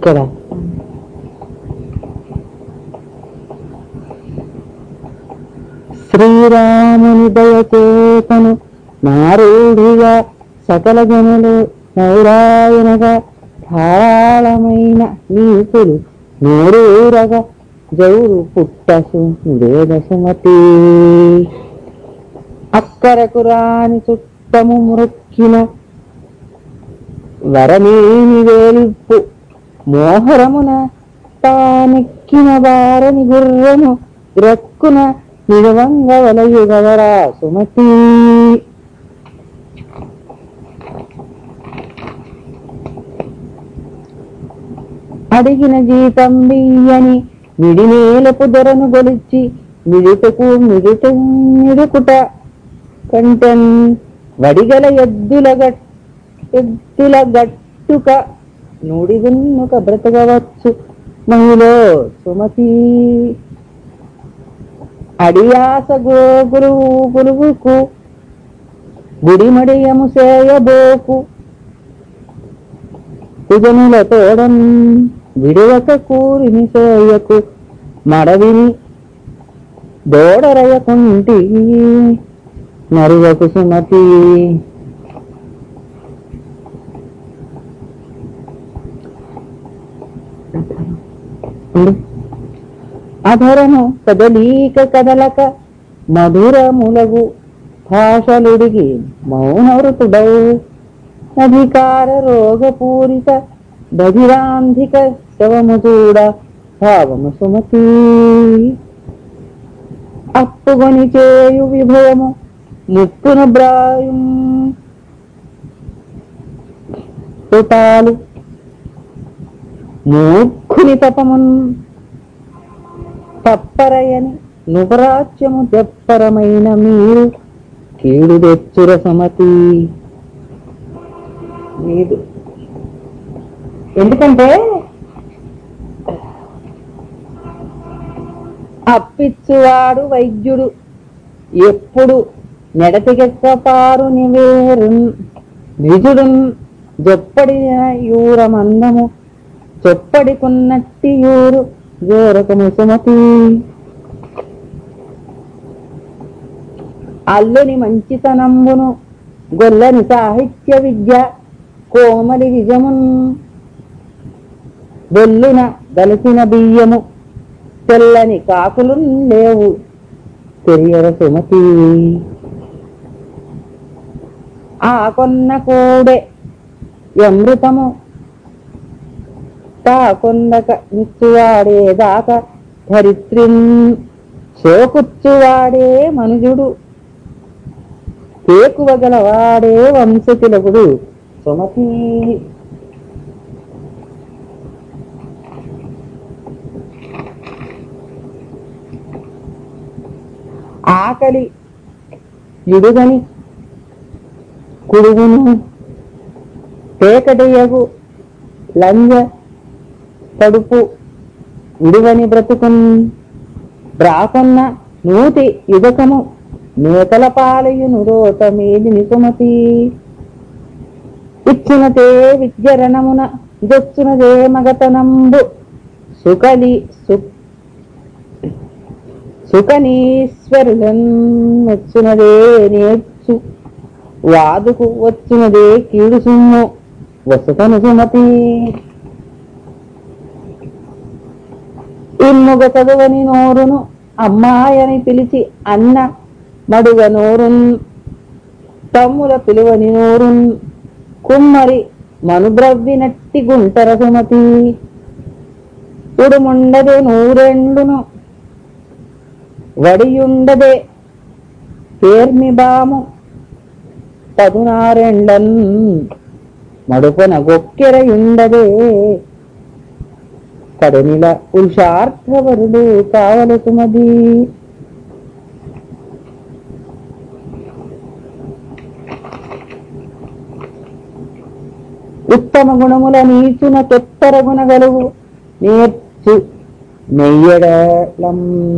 ఇక్కడ శ్రీరాముని దయచేతను నారూఢిగా సకల జనులు నౌరాయనగా ధారాళమైన నీతులు నోరూరగా జౌరు పుట్టసు వేద సుమతి అక్కరకు రాని చుట్టము మృక్కిన వరమేమి వేల్పు మోహరమున తానెక్కిన వారని గుర్రము గ్రక్కున నిలవంగ వలయుగవరా సుమతి అడిగిన జీతం బియ్యని మిడినేలపు దొరను గొలిచి మిడుటకు మిడుట మిడుకుట కంటన్ వడిగల ఎద్దుల గట్ ఎద్దుల గట్టుక నుడిగున్నుక బ్రతకవచ్చు మహిళ సుమతి అడియాస గోగులు గురువుకు గుడిమడియము సేయబోకు కుజనుల తోడం విడువక కూరిని సేయకు మడవిని దోడరయకుంటి నరువకు సుమతి ఉండు. అధరము కదలీక కదలక మధురములగు భాషలుడిగి మౌనవృతుడవు అధికార రోగపూరిత బధిరాంధిక శవము చూడ భావము సుమతి అప్పుకొని చేయు విభయము ముక్కున బ్రాయం పుటాలు మూర్ఖుని తపమున్ తప్పరయని నుపరాజ్యము తెప్పరమైన మీరు కీడు తెచ్చుర సమతి లేదు ఎందుకంటే అప్పిచ్చువాడు వైద్యుడు ఎప్పుడు నెడతికెక్కపారు నివేరు నిజుడు జొప్పడి యూరమందము చొప్పడికున్నట్టి యూరు జోరకము సుమతి అల్లుని మంచితనంబును గొల్లని సాహిత్య విద్య కోమలి విజమున్ బొల్లున దలసిన బియ్యము తెల్లని కాకులు లేవు తెలియర సుమతి ఆ కొన్న కూడే అమృతము తా కొందక నిచ్చువాడేదాకా ధరిత్రిన్ శోకుచ్చువాడే మనుజుడు కేకువగలవాడే వంశతిలకుడు సుమతి ఆకలి ఇడుగని కుడుగును పేకటయ్యగు లంజ కడుపు విడువని బ్రతుకున్ బ్రాకొన్న నూతి యుగకము మేకల పాలయును రోత మేదిని సుమతి ఇచ్చినతే విద్యరణమున జొచ్చునదే మగతనంబు సుకలి సు సుకనీశ్వరులన్ వచ్చునదే నేర్చు వాదుకు వచ్చునదే కీడు సుమ్ము వసుకను సుమతి ఇమ్ముగ చదువని నోరును అమ్మాయని పిలిచి అన్న మడుగ నోరున్ తమ్ముల పిలువని నోరున్ కుమ్మరి మనుబ్రవ్వినట్టి గుంటర సుమతి ఉడుముండదే నూరెండును వడియుండదే పేర్మి బాము పదునారెండన్ మడుపన గొక్కెరయుండదే కడనిల పురుషార్థవరుడు కావల సుమది ఉత్తమ గుణముల నీచున తెత్తర గుణగలుగు నేర్చు నెయ్యడలం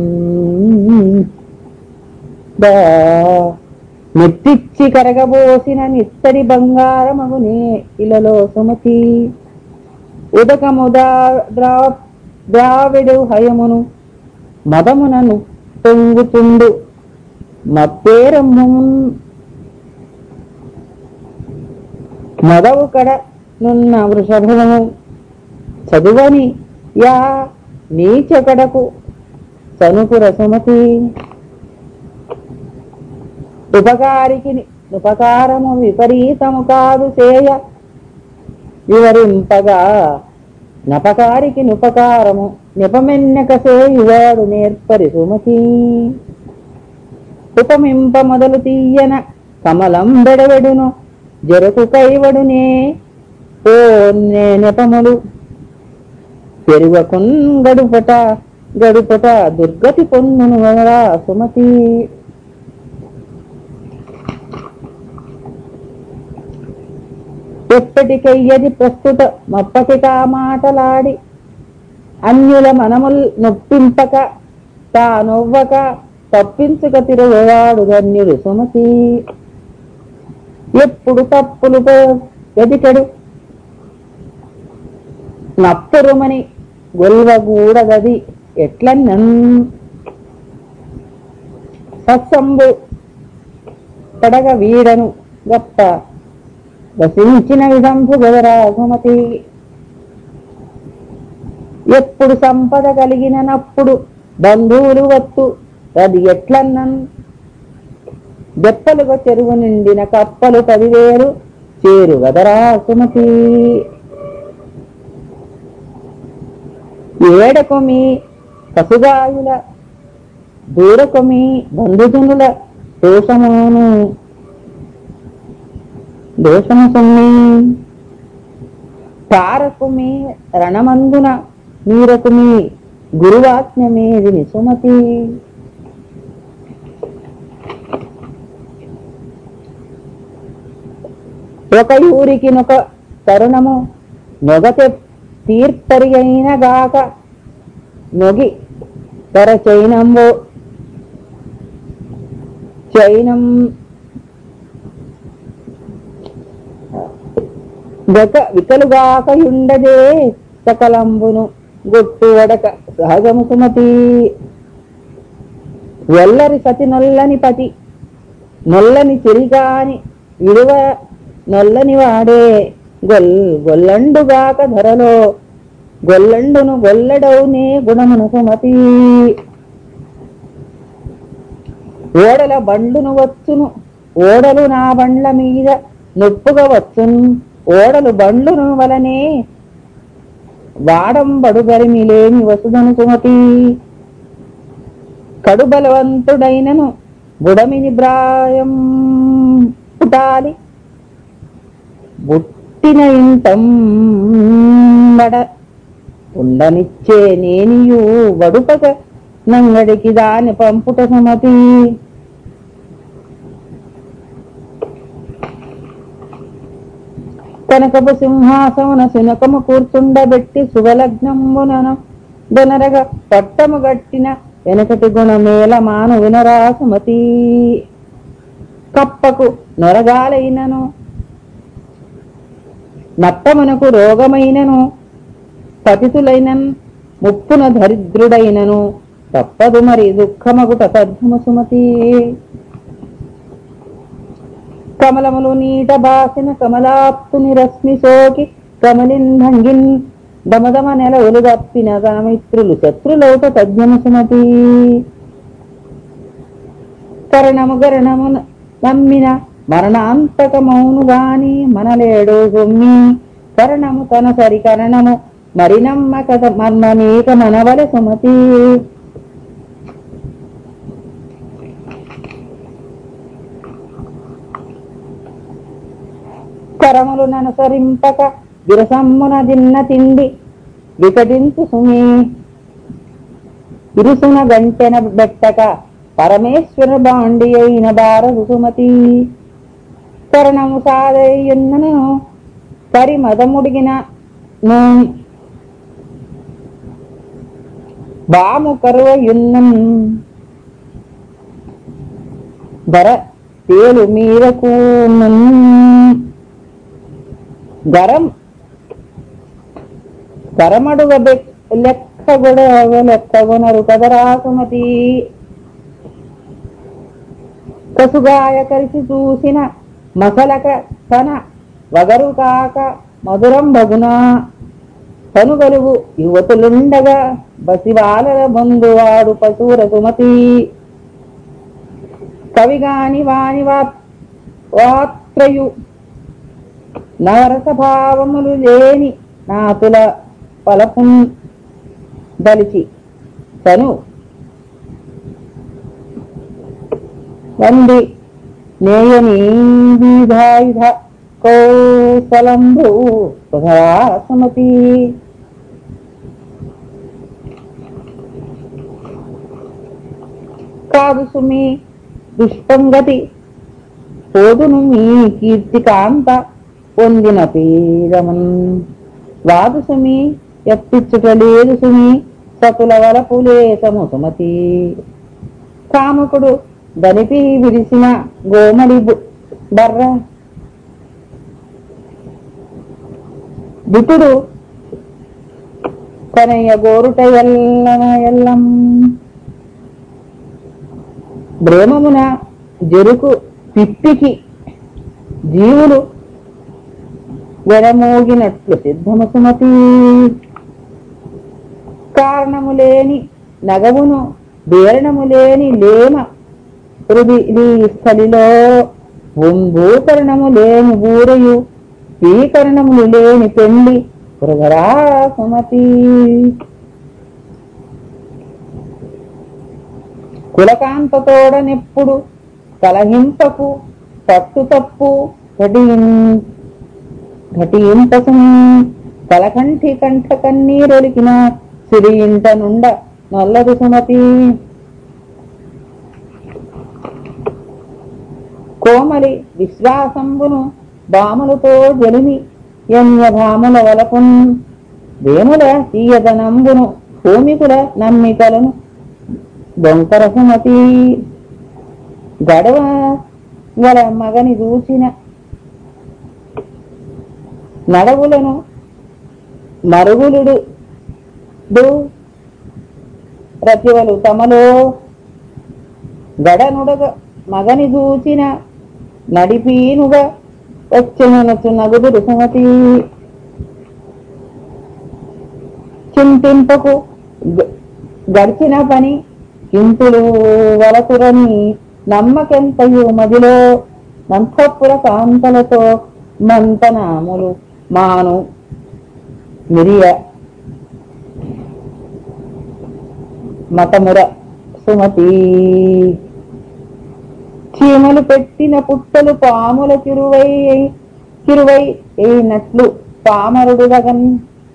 దా నెత్తిచ్చి కరగబోసిన నిత్తడి బంగారమగునే ఇలలో సుమతి ఉదకము దా- ద్రా- ద్రావిడు హయమును మదమునను పొంగుచుండు మప్పేరమ్ము మదవు కడ నున్న వృషభము చదువని యా నీచకడకు సనుకు రసమతి ఉపకారికి ఉపకారము విపరీతము కాదు చేయ వివరింపగా నపకారికి నుపకారము నిపమెన్నక సేయువాడు నేర్పరి సుమతి ఉపమింప మొదలు తీయన కమలం బెడవెడును జరకు కైవడునే ఓ నే నెపములు పెరుగకున్ గడుపట గడుపట దుర్గతి పొందును వదరా సుమతి ఎప్పటికయ్యది ప్రస్తుత మప్పటికా మాటలాడి అన్యుల మనముల్ నొప్పింపక తానొవ్వక తప్పించుక తిరుగువాడు ధన్యుడు సుమతి ఎప్పుడు తప్పులు వెదికడు నప్పురుమని గొల్వగూడగది ఎట్లన్నన్ సత్సంబు పడగ వీడను గప్ప వసించిన విధంపు గదరా సుమతి ఎప్పుడు సంపద కలిగినప్పుడు బంధువులు వత్తు అది ఎట్లన్నన్ దెప్పలుగా చెరువు నిండిన కప్పలు పదివేలు చేరు గదరా సుమతి ఏడకు మీ కసుగాయుల దూరకు మీ బంధుజనుల దోషమును దోషము సుమ్మి తారకు మీ రణమందున మీరకు మీ గురువాజ్ఞ మీది సుమతి ఒక ఊరికి నొక తరుణము నొగతె తీర్పరి అయిన గాక నొగి తర చైనంబో చైనం గక వికలుగాక యుండదే సకలంబును గొట్టు వడక సహజము సుమతి వెల్లరి సతి నొల్లని పతి నొల్లని చెరిగాని విలువ నొల్లని వాడే గొల్ గొల్లండుగాక ధరలో గొల్లండును గొల్లడవునే గుణమును సుమతి ఓడల బండును వచ్చును ఓడలు నా బండ్ల మీద నొప్పుగా వచ్చును ఓడలు బండ్లును వలనే వాడంబడు గరిమి లేని వసుదను సుమతి కడు బలవంతుడైనను బుడమిని బ్రాయం పుటాలి బుట్టిన ఇంతం వడ ఉండనిచ్చే నేనియు వడుపక నంగడికి దాని పంపుట సుమతి కనకపు సింహాసమున శునకము కూర్చుండబెట్టి శుభలగ్నమునను గొనరగ పట్టము గట్టిన వెనకటి గుణమేల మాను వినరా సుమతి కప్పకు నొరగాలైనను నట్టమునకు రోగమైనను పతితులైనన్ ముప్పున దరిద్రుడైనను తప్పదు మరి దుఃఖమగుట తద్ధము సుమతి కమలములు నీట బాసిన కమలాప్తుని రశ్మి సోకి కమలిన్ భంగిన్ దమదమ నెల ఒలుగప్పిన తన మిత్రులు శత్రులౌట తజ్ఞము సుమతి కరణము గరణము నమ్మిన మరణాంతకమౌను గాని మనలేడు సొమ్మి కరణము తన సరి కరణము మరి నమ్మక మర్మమేక మనవల సుమతి కరములు ననుసరింపక విరసమ్మున దిన్న తిండి వికటించు సుమి ఇరుసున గంటెన బెట్టక పరమేశ్వర బాండి అయిన భారత సుమతి కరణము సాదయ్యున్నను కరి మదముడిగిన బాము కరువయున్నం ధర తేలు మీరకు గరం కరమడుగ బె- లెక్కగొడవ లెక్కగొనరు కదరా సుమతి కసుగాయ కలిసి చూసిన మసలక తన వగరు కాక మధురం బగునా కనుగలుగు యువతులుండగా బసివాలల బంధువాడు పశువుల సుమతి కవిగాని వాని వా- వాత్రయు నవరస భావములు లేని నాతుల పలపు దలిచి తను వంది నేయని విధాయుధ కౌసలంభు సుమతి కాదు సుమి దుష్పంగతి పోదును మీ కీర్తికాంత పొందిన పీరమన్ వాదు సుమి ఎప్పించుట లేదు సుమి సతుల వలపు లేసము సుమతి కాముకుడు దనిపి విరిసిన గోమడి బు- బర్ర దితుడు కనయ్య గోరుట ఎల్లన ఎల్లం బ్రేమమున జరుకు పిప్పికి జీవులు వెనమోగినట్లు సిద్ధము సుమతి కారణము లేని నగవును బేరణము లేని లేమ హృది ఈ స్థలిలో భూకరణము లేని బూరయు స్వీకరణములు లేని పెళ్లి పురగరా సుమతి కులకాంతతోడనెప్పుడు కలహింపకు పట్టు తప్పు ఘటిం ఘటింపసం కలకంఠి కంఠ కన్నీరొలికిన సిరి ఇంట నుండ నల్లదు సుమతి కోమలి విశ్వాసంబును బాములతో జలిమి యన్య భాముల వలపున్ వేముల తీయదనంబును భూమికుల నమ్మికలను బొంకర సుమతి గడవ గల మగని చూచిన నడవులను మరుగులుడు డు రతివలు తమలో గడనుడగ మగని చూచిన నడిపీనుగా వచ్చనొచ్చు నగుదురు సుమతి చింతింపకు గ- గడిచిన పని కింతులు వలకురని నమ్మకెంతయు మదిలో మంతపుర కాంతలతో మంతనాములు మాను మిరియ మతముర సుమతి చీమలు పెట్టిన పుట్టలు పాముల కిరువై కిరువై అయినట్లు పామరుడు గగన్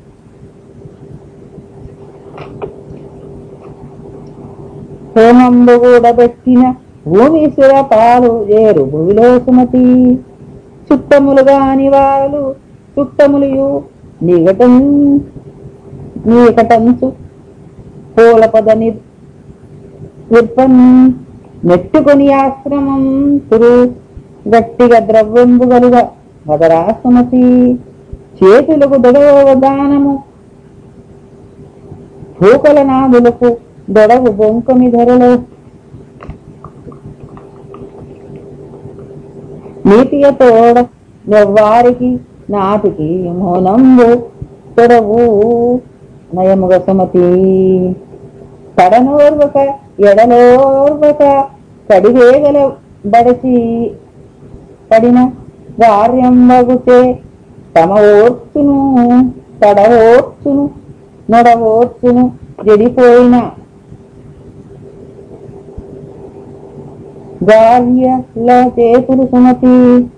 హోమంబు కూడబెట్టిన భూమీశ్వర పాలు ఏరు భూమిలో సుమతి చుట్టములు గాని వాళ్ళు చుట్టములు నిగటం నీకటంచు పూల పద నిర్ విప్పన్ నెట్టుకొని ఆశ్రమం తురు గట్టిగా ద్రవ్యంబు గలుగ వదరాశ్రమతి చేతులకు దొడవదానము భూకల నాదులకు దొడవు బొంకమి ధరలో నీతియ తోడ ఎవ్వారికి నాటికి మౌనంబు తొడవు నయముగ సుమతి కడనోర్వక ఎడలోర్వక కడివేగల బడచి పడిన వార్యంబగుచే తమ ఓర్చును తడవోర్చును నొడవోర్చును జడిపోయిన గాల్యల చేతులు సుమతి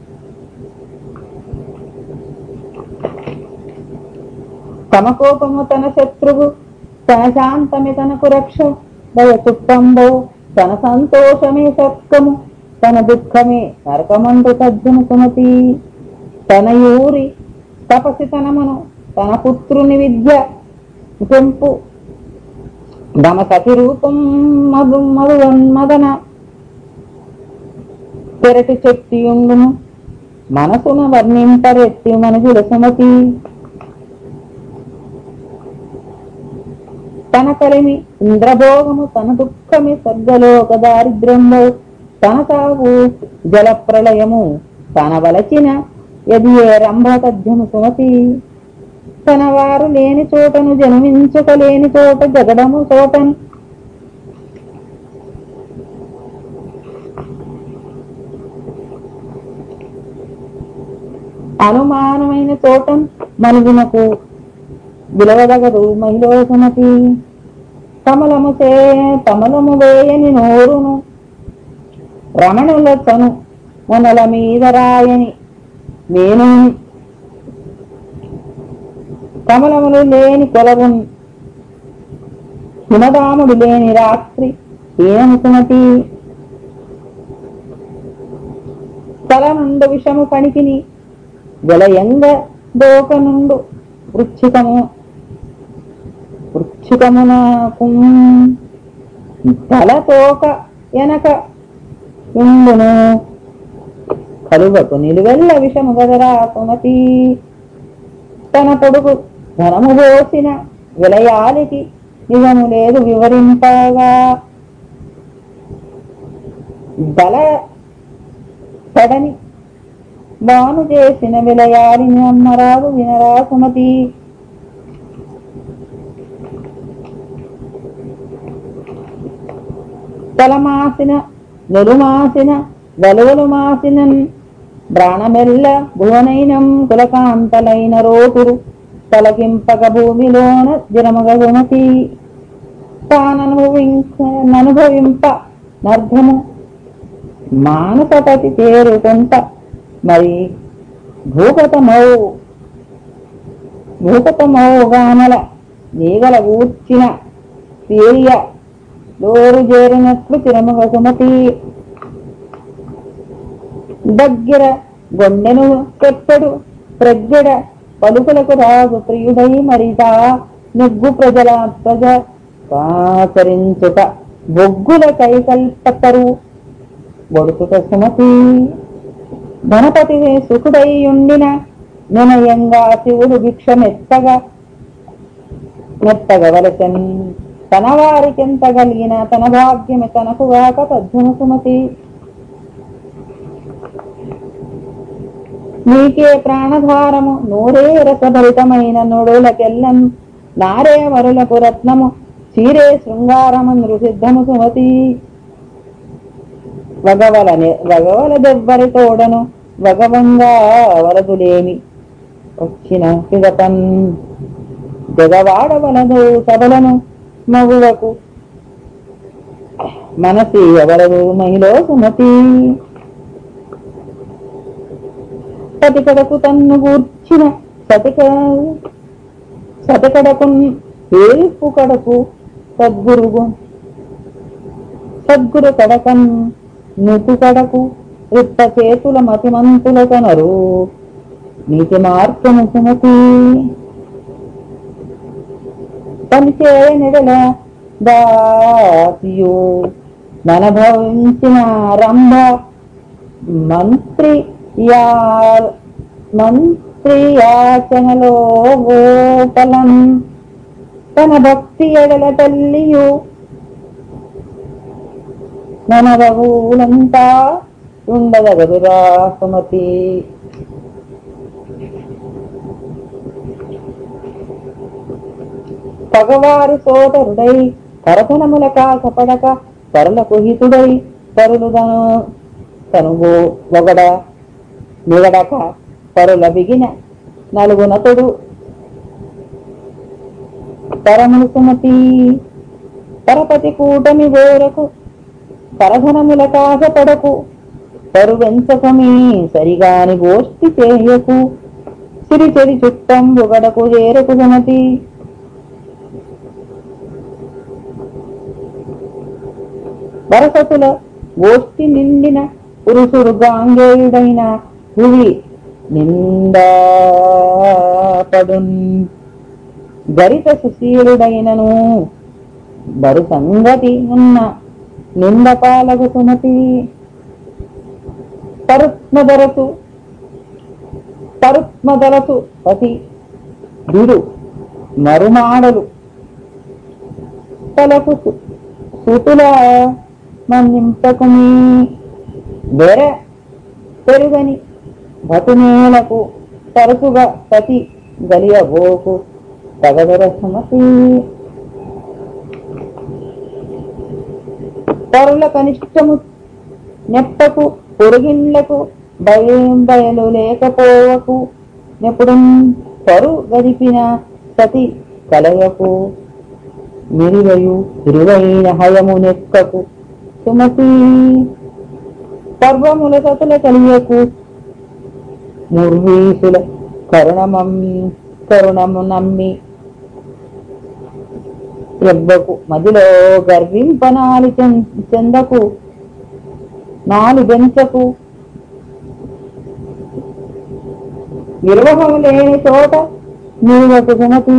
తమ కోపము తన శత్రువు తన శాంతమే తనకు రక్ష దయ చుట్టంబో తన సంతోషమే సత్కము తన దుఃఖమే నరకమందు తజ్జను సుమతి తన యూరి తపసితనమును తన పుత్రుని విద్య పెంపు గమ సతి రూపం మధు మధువన్మదన పెరటి చెట్టి ఉండును మనసున వర్ణింపరెత్తి మనుషుల సుమతి తన కలిమి ఇంద్రభోగము తన దుఃఖమి స్వర్గలోక దారిద్ర్యంలో తన సాగు జల ప్రళయము తన వలచిన ఎది ఏ రంభతధ్యము సుమతి తన వారు లేని చోటను జన్మించుకలేని చోట జగడము చోటను అనుమానమైన చోటం మనుగునకు విలవదగదు మహిళ సుమతి కమలము చే కమలము వేయని నోరును రమణుల తను మొనల మీద రాయని నేను కమలములు లేని కొలవున్ హిమదాముడు లేని రాత్రి ఏను సుమతి తల నుండు విషము పణికిని జలయంగ దోకనుండు వృచ్చికము వృచ్చికమునకు తల తోక ఎనక ఉండును కలువకు నిలువెల్ల విషము గదరా సుమతి తన పొడుగు ధనము పోసిన విలయాలికి నిజము లేదు వివరింపగా బల సడని బాను చేసిన విలయాలిని అమ్మరాదు వినరా సుమతి తలమాసిన నెలుమాసిన వలువలు మాసిన ప్రాణమెల్ల భువనైనం కులకాంతలైన రోతురు తలకింపక భూమిలోన జనమగ సుమతి తాననుభవించ ననుభవింప నర్ధము మానసపతి చేరుకుంట మరి భూపతమౌ భూపతమౌ గానల నీగల ఊర్చిన తీయ డోరు చేరినట్లు చిరముగ సుమతి దగ్గర గొండెను తెప్పడు ప్రజ్ఞడ పలుకులకు రాజు ప్రియుడై మరిదా నెగ్గు ప్రజల ప్రజ కాచరించుట బొగ్గుల కైకల్పతరు బొడుకుట సుమతి గణపతి సుఖుడై ఉండిన వినయంగా శివుడు భిక్ష మెత్తగా మెత్తగవలసన్ తన వారికెంత కలిగిన తన భాగ్యమి తనకు గాక పద్యము సుమతి నీకే ప్రాణధారము నూరే రసభరితమైన నుడులకెల్లం నారే వరులకు రత్నము చీరే శృంగారము నృసిద్ధము సుమతి వగవలని వగవల దెవ్వరి తోడను వగవంగా వరదులేమి వచ్చిన పిదపన్ జగవాడవలదు సభలను మగువకు మనసి ఎవరదు మహిళ సుమతి సతికడకు తన్ను గూర్చిన సతిక సతికడకు ఏల్పు కడకు సద్గురుగు సద్గురు కడకన్ నుతు కడకు రిత్త చేతుల మతిమంతుల కనరు నీతి మార్గము సుమతి పలిచే నెడల దాసియు మనభవించిన రంభ మంత్రి యా మంత్రి యాచనలో గోపలం తన భక్తి ఎడల తల్లియు మనవూలంతా ఉండదగదురా సుమతి పగవారి సోదరుడై కరతనముల కాకపడక పరులకు హితుడై పరులుదను తనువు ఒగడ మిగడక పరుల బిగిన నలుగునతుడు పరమును సుమతి పరపతి కూటమి వేరకు కరధనముల కాకపడకు పరువెంచకమీ సరిగాని గోష్ఠి చేయకు సిరి చెరి చుట్టం బుగడకు చేరకు సుమతి వరసతుల గోష్ఠి నిండిన పురుషుడు గాంగేయుడైన పులి నిందాపడున్ గరిత సుశీలుడైనను బరు సంగతి ఉన్న నిందపాలగు సుమతి పరుత్మధరసు పరుత్మధరసు పతి దుడు మరుమాడలు తలకు సు- సుతుల మన్నింపకుమి వేరే పెరుగని భటునేలకు తరచుగా పతి గలియబోకు తగదర సుమతి పరుల కనిష్టము నెప్పకు పొరుగిన్లకు భయం బయలు లేకపోవకు నెప్పుడు పరు గడిపిన సతి కలయకు మిరువయు తిరువైన హయము నెక్కకు సుమతి పర్వముల సతుల కలియకు ముర్వీసుల కరుణమమ్మి కరుణము నమ్మి ఎవ్వకు మదిలో గర్వింపనాలి చెం- చెందకు నాలు బెంచకు నిర్వహము లేని చోట నీవకు సుమతి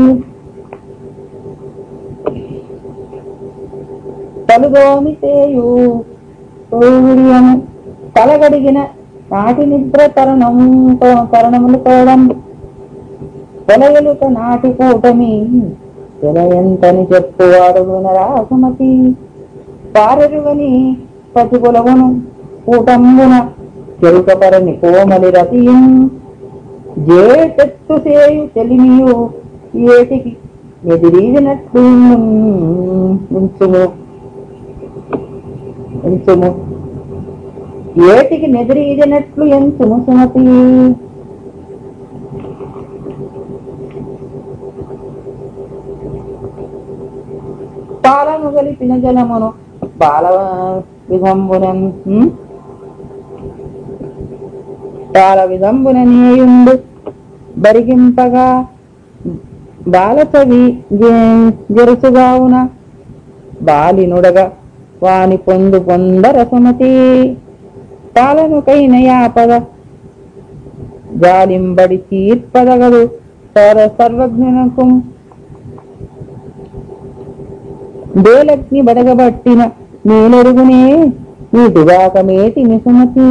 తలుదోమి చేయు తోడియము కలగడిగిన నాటి నిద్ర తరుణము తరుణములు తోడం పొలయలుక నాటి కూటమి తెలయంతని చెప్పువాడు వినరా సుమతి పారెరుగని పతి పొలవును కూటంబున చెరుకపరని కోమలి రతియం జేటెత్తు సేయు తెలిమియు ఏటికి ఎదిరీదినట్లు ఉంచుము ఉంచుము ఏటికి నెదిరీదినట్లు ఎంచుము సుమతి పాలను గలిపిన జలమును బాల విధంబునం పాల విధంబున నీయుండు బరిగింపగా బాలచవి జరుసుగావున బాలినుడగ వాని పొందు పొందర సుమతి పాలనుకైన యాపద జాలింబడి తీర్పదగదు సర సర్వజ్ఞునకు దేలగ్ని బడగబట్టిన నేనెరుగునే నీటిగాక మేటిని సుమతి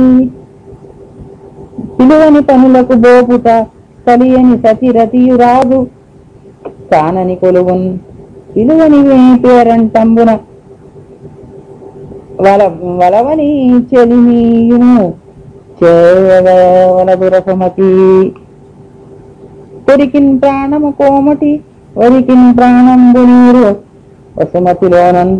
పిలువని పనులకు బోపుట కలియని సతిరతియు రాదు కానని కొలువున్ పిలువని పేరంటంబున వల వలవని చెలిమీయును చేయవలదుర సుమతి కొరికిన్ ప్రాణము కోమటి వరికిన్ ప్రాణంబు నీరు వసుమతిలోనన్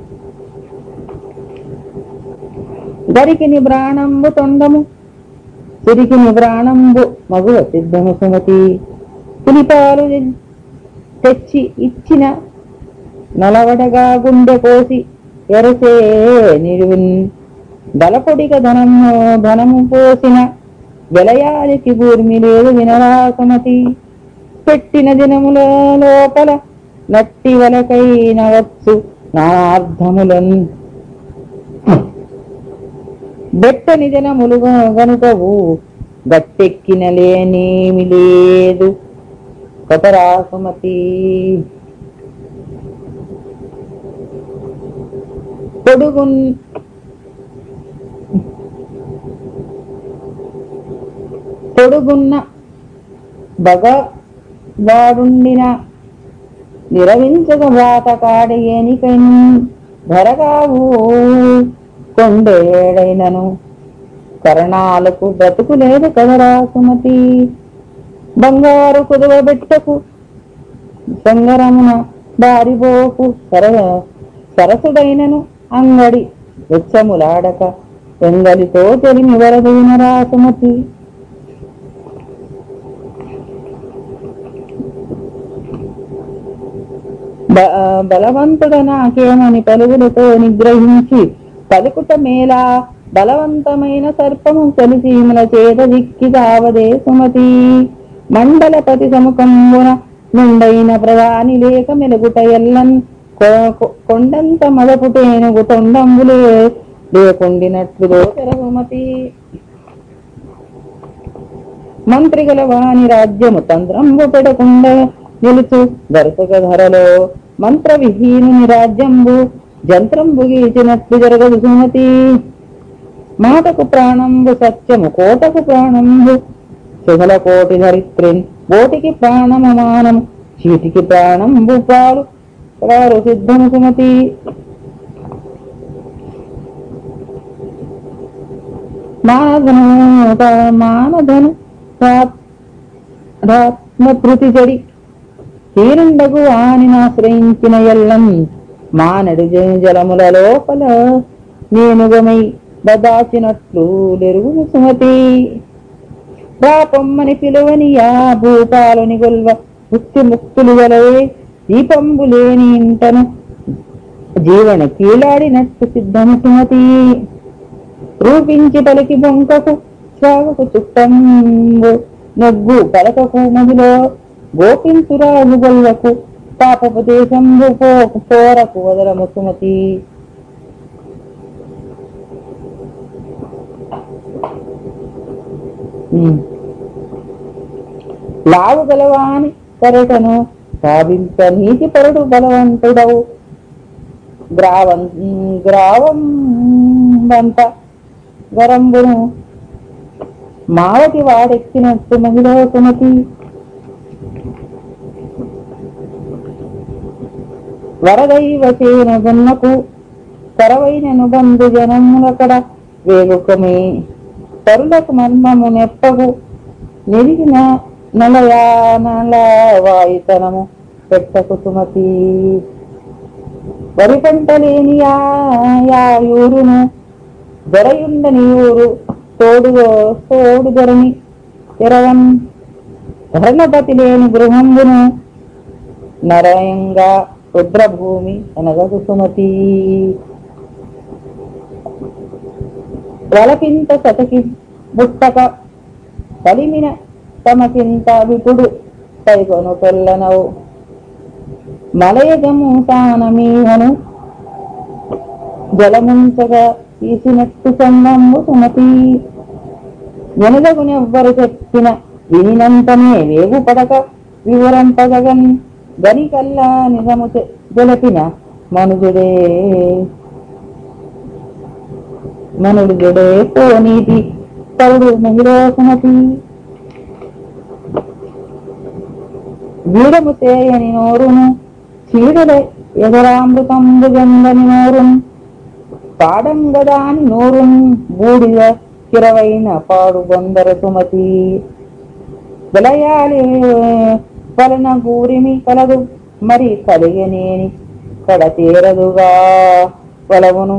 గరికిని ప్రాణంబు తొండము సిరికిని ప్రాణంబు మగువ సిద్ధము సుమతి పులిపాలు తెచ్చి ఇచ్చిన నలవడగా గుండె కోసి ఎరసే నిడువిన్ బలపొడిగ ధనము ధనము పోసిన వెలయాలికి భూమి లేదు వినరా సుమతి పెట్టిన దినముల లోపల నట్టి వలకై నవచ్చు నార్థములన్ బెట్టని దినములు గనుకవు గట్టెక్కిన లేనేమి లేదు కతరా సుమతి పొడుగున్ పొడుగున్న బగ వాడుండిన నిరవించక వ్రాత కాడి ఏనికైన్ ధరగావు కొండేడైనను కరణాలకు బ్రతుకు లేదు కదరా సుమతి బంగారు కుదువ బిట్టకు సంగరమున దారిబోకు సర సరసుడైనను అంగడి వెచ్చములాడక వెంగలితో తెలిమి వరదైనరా సుమతి బ- బలవంతుడ నాకేమని పలువులతో నిగ్రహించి పలుకుట మేలా బలవంతమైన సర్పము కలిసీముల చేత దిక్కి తావదే సుమతి మండలపతి సముఖంబున నుండైన ప్రధాని లేక మెలుగుట ఎల్లన్ కొ- కొ- కొండంత మదపుటేనుగు తొండంబులే లేకుండినట్లు దోచర సుమతి మంత్రిగల వాని రాజ్యము తంత్రంబు పెడకుండ నిలుచు దర్శక ధరలో మంత్ర విహీనుని రాజ్యంబు జంత్రంబు గీచినట్లు జరగదు సుమతి మాటకు ప్రాణంబు సత్యము కోటకు ప్రాణంబు సుగల కోటి ధరిత్రిన్ కోటికి ప్రాణము మానము చీటికి ప్రాణంబు పాలు వారు సిద్ధము సుమతి మానధను మానధను ఆత్మకృతి జడి హీరుండగు ఆశ్రయించిన ఎల్లం మానడు జ- జలముల లోపల నేనుగమై బదాచినట్లు లెరుగును సుమతి పాపమ్మని పిలువని ఆ భూపాలని గొల్వ ముక్తి ముక్తులు గలవే దీపంబు లేని ఇంటను జీవన కీలాడినట్టు సిద్ధము సుమతి రూపించి పలికి బొంకకు శ్రావకు చుట్టంబు నొగ్గు పలకకు మదిలో గోపించురాజు గొల్వకు పాపపు దేశంబు పోకు పోరకు వదలము సుమతి ఉమ్. లావు గలవాని కరటను సాధించ నీతి పరుడు బలవంతుడవు గ్రావం గ్రావం వంత గరంబును మావటి వాడెక్కినట్టు మహిళ సుమతి వరదైవ చేనుగున్నకు కరవైనను బంధు జనములకడ వేగుకమే తరులకు మర్మము నెప్పగు నిరిగిన నలయానల వాయుతనము పెట్టకు సుమతి వరి పంట లేని యాయూరును దొరయుండని ఊరు తోడు తోడు దొరని తెరవన్ ధరణపతి లేని గృహంబును నరయంగా రుద్రభూమి అనగదు సుమతి వలపింత సతకి బుట్టక కలిమిన తమకింత విపుడు పైకొను పెల్లనవు మలయజము తానమీహను జలముంచగా తీసినట్టు సన్నమ్ము సుమతి వెనుదగునెవ్వరు చెప్పిన వినినంతనే వేగు పడక వివరంపగగన్ గనికల్లా నిజము చె- గెలపిన మనుజుడే మనుడుడే పోనీతి తరుడు మహిళా సుమతి వీరము చేయని నోరును చీడల ఎదరామృతంబు గందని నోరును పాడంగదాని నోరున్ బూడిద కిరవైన పాడు బొందర సుమతి విలయాలి వలన గూరిమి కలదు మరి కలిగనేని కడ తీరదుగా వలవును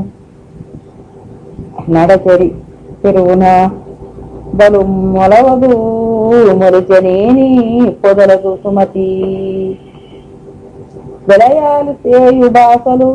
నడచరి చెరువున బలు మొలవదు మొలిచనేని పొదలదు సుమతి విలయాలు చేయు బాసలు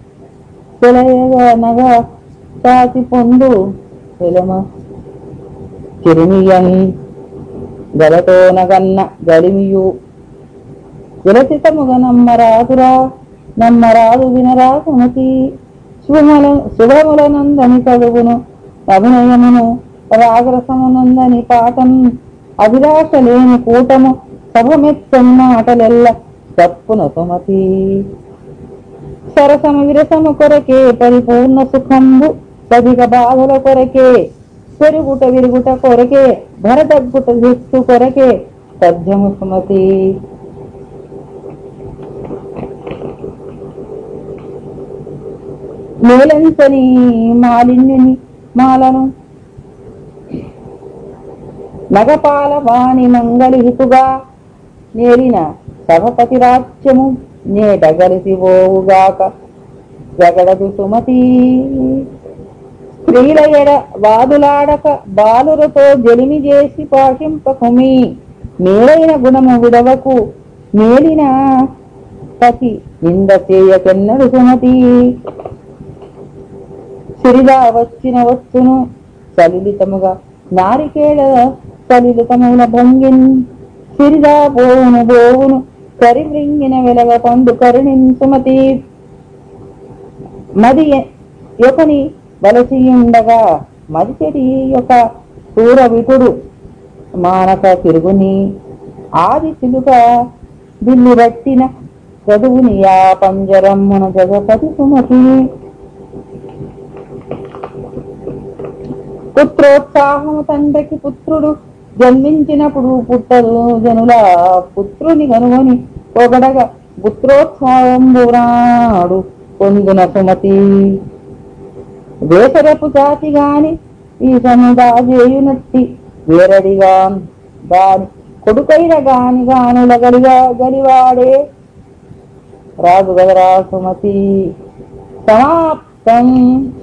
విలయనగా చాచి పొందు విలమ చిరుమియన్ గలతోనగన్న గలిమియు విలసితముగ నమ్మరాదురా నమ్మరాదు వినరా సుమతి శుభముల శుభములనందని చదువును అభినయమును రాగరసమునందని పాఠం అభిలాష లేని కూటము సభమెచ్చని మాటలెల్ల తప్పున సుమతి సరసము విరసము కొరకే పరిపూర్ణ సుఖంబు సధిక బాధల కొరకే పెరుగుట విరుగుట కొరకే భరతగ్గుట దిక్కు కొరకే తథ్యము సుమతి మేలంచని మాలిన్యుని మాలను నగపాల వాణి మంగళిహితుగా నేలిన సభపతి రాజ్యము నేట గలిసిపోవుగాక జగడదు సుమతి స్త్రీల ఎడ వాదులాడక బాలురతో జలిమి చేసి పాటింపకుమి మేలైన గుణము విడవకు మేలిన పతి నింద చేయకెన్నడు సుమతి సిరిగా వచ్చిన వచ్చును సలిలితముగా నారికేళ సలిలితముల భంగిన్ సిరిగా పోవును పోవును కరిమృంగిన వెలగ పండు కరుణిన్ సుమతి మది యొకని వలసియుండగా మది చెడి యొక్క సూరవిటుడు మానక తిరుగుని ఆది చిలుక దిల్లు పట్టిన చదువుని ఆ పంజరమ్మున జగపతి సుమతి పుత్రోత్సాహము తండ్రికి పుత్రుడు జన్మించినప్పుడు పుట్టదు జనుల పుత్రుని కనుగొని పొగడగా పుత్రోత్సాహం బురాడు పొందున సుమతి వేసరపు జాతి గాని ఈ సముదాజేయునట్టి వేరడిగా దాని కొడుకైన గాని గానుల గలిగా గలివాడే రాజు గదరా సుమతి సమాప్తం